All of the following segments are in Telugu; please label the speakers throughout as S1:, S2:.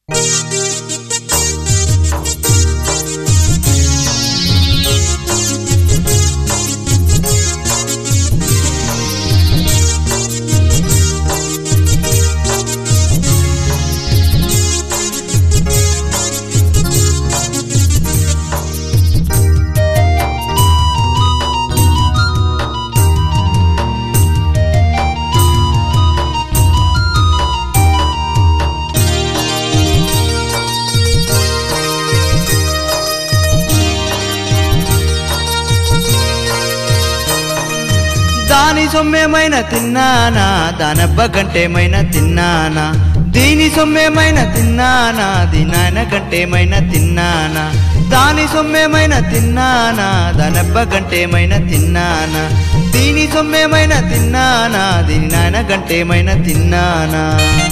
S1: దాని సొమ్మేమైన తిన్నానా దానబ్బ గంటేమైన తిన్నానా దీని సొమ్మేమైన తిన్నానా దీనాయన గంటేమైన తిన్నానా దాని సొమ్మేమైన తిన్నానా దానబ్బ గంటేమైన తిన్నానా దీని సొమ్మేమైన తిన్నానా దీని నాయన గంటేమైన తిన్నానా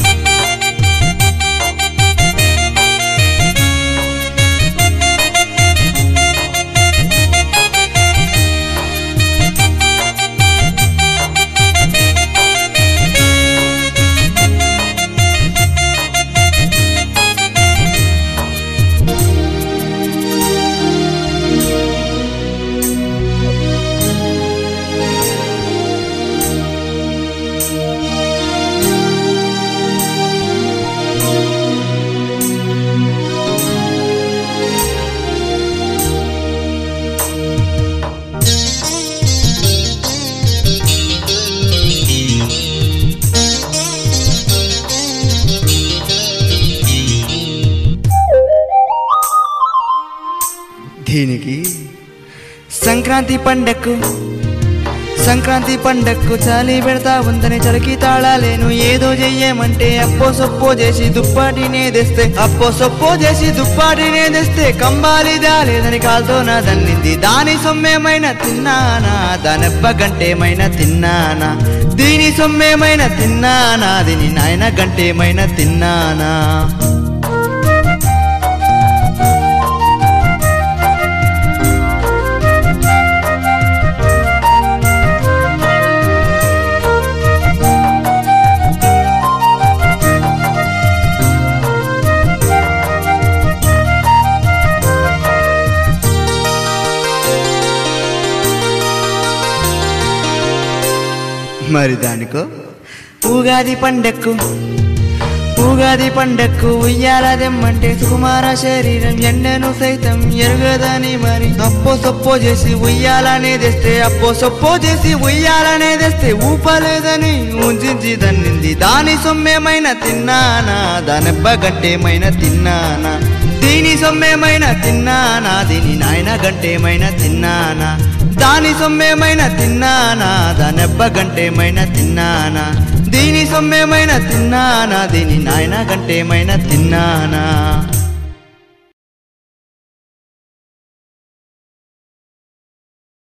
S1: దీనికి సంక్రాంతి పండక్కు సంక్రాంతి పండక్కు చలి పెడతా ఉందని చలికి తాళాలేను ఏదో చెయ్యమంటే అప్పో సొప్పో చేసి దుప్పాటినే తెస్తే అప్పో సొప్పో చేసి దుప్పాటినే తెస్తే కంబాలి దాలేదని కాల్తో నా దన్నింది దాని సొమ్మేమైన తిన్నానా దానెబ్బ గంటేమైన తిన్నానా దీని సొమ్మేమైన తిన్నానా దీని నాయన గంటేమైన తిన్నానా మరి దానికో ఉగాది పండక్కు ఉగాది పండక్కు ఉయ్యాలదెమ్మంటే సుకుమార శరీరం ఎండను సైతం ఎరుగదని మరి అప్పో సొప్పో చేసి ఉయ్యాలనే తెస్తే అప్పో సొప్పో చేసి ఉయ్యాలనే తెస్తే ఊపలేదని ఉంచి దన్నింది దాని సొమ్మేమైన తిన్నానా దానెబ్బ గంటేమైన తిన్నానా దీని సొమ్మేమైన తిన్నానా దీని నాయన గంటేమైన తిన్నానా దాని సొమ్మేమైన తిన్నానా దానెబ్బ గంటేమైన తిన్నానా దీని సొమ్మేమైన తిన్నానా దీని నాయన గంటేమైన తిన్నానా